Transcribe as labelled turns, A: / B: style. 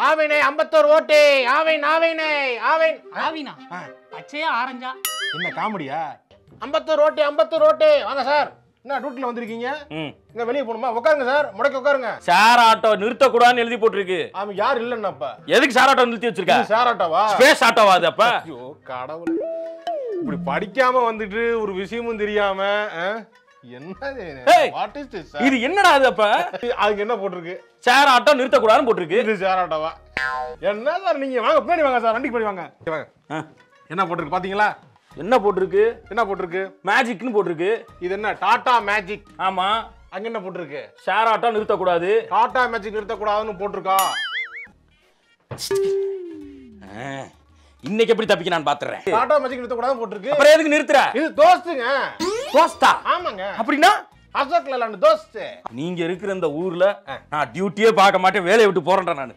A: ஆவைனே ஐம்பத்தோரு ஓட்டு ஆவைன் ஆவைனே ஆவைன்
B: ஆவினா பச்சையா ஆரஞ்சா
A: என்ன காமெடியா ஐம்பத்தோரு ஓட்டு ஐம்பத்தோரு ஓட்டு வாங்க சார் என்ன டியூட்டில வந்திருக்கீங்க
C: ம்
A: இங்க வெளியே போகணுமா உட்காருங்க சார் முடக்கி உட்காருங்க
C: ஷேர் ஆட்டோ நிறுத்தக்கூடாதுன்னு எழுதி போட்டிருக்கு
A: அவன் யார் இல்லைன்னாப்பா
C: எதுக்கு ஷேர் ஆட்டோ நிறுத்தி வச்சிருக்க
A: இது சார் ஆட்டோவா
C: ஸ்பேஸ் ஆட்டோவா அது அப்ப
A: ஐயோ கடவுள் இப்படி படிக்காம வந்துட்டு ஒரு விஷயமும் தெரியாம ஆ? என்னது
C: Hey!
A: வாட் இஸ் திஸ்
C: இது என்னடா அது அப்ப
A: அதுக்கு என்ன போட்டிருக்கு
C: ஷேர் ஆட்டோ நிறுத்தக்கூடாதுன்னு போட்டிருக்கு
A: இது சார் ஆட்டோவா என்ன சார் நீங்க வாங்க பின்னாடி வாங்க சார் வண்டிக்கு பின்னாடி வாங்க இங்க வாங்க
C: ஆ,
A: என்ன போட்டிருக்கு பாத்தீங்களா
C: என்ன போட்டிருக்கு
A: என்ன போட்டிருக்கு
C: மேஜிக்னு போட்டிருக்கு
A: இது என்ன டாடா மேஜிக்
C: ஆமா
A: அங்க என்ன போட்டிருக்கு
C: ஷேர் ஆட்டோ நிறுத்தக்கூடாது
A: டாடா மேஜிக் நிறுத்தக்கூடாதுன்னு போட்டிருக்கா
C: ஆ, இன்னைக்கு எப்படி தப்பிக்க நான் பாத்துறேன்
A: டாடா மேஜிக் நிறுத்தக்கூடாதுன்னு போட்டிருக்கு
C: அப்புறம் எதுக்கு நிறுத்துற
A: இது தோஸ்துங்க
C: தோஸ்தா
A: ஆமாங்க
C: அப்படின்னா
A: அசோக் லேலாண்டு தோஸ்து
C: நீங்க இருக்கிற இந்த ஊர்ல நான் டியூட்டியே பார்க்க மாட்டேன் வேலையை விட்டு போறேன்டா நான்